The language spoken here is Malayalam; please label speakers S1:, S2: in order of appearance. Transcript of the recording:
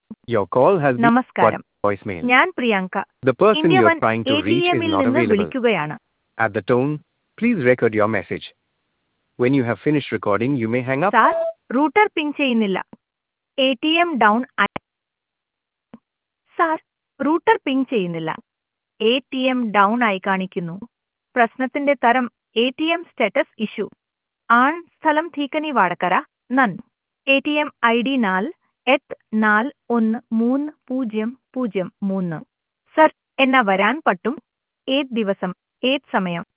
S1: Your call has been
S2: നമസ്കാരം
S1: voicemail.
S2: ഞാൻ Priyanka
S1: The person
S2: India
S1: you're
S2: one
S1: trying
S2: A
S1: to
S2: T
S1: reach is
S2: എമ്മിൽ
S1: not
S2: നിന്ന്
S1: available.
S2: വിളിക്കുകയാണ്
S1: At the tone, please record your message. When you have finished recording, you may hang up.
S2: Sir router ping ചെയ്യുന്നില്ല എ ടി എം ഡൗൺ ആയി സാർ റൂട്ടർ പിങ് ചെയ്യുന്നില്ല എ ടി എം ഡൗൺ ആയി കാണിക്കുന്നു പ്രശ്നത്തിന്റെ തരം A T M status issue ആൺ സ്ഥലം തീക്കനി വാടക്കര നൻ A T M I D നാൽ എട്ട് നാൽ ഒന്ന് മൂന്ന് പൂജ്യം പൂജ്യം മൂന്ന് സർ എന്നാ വരാൻ പറ്റും ഏത് ദിവസം ഏത് സമയം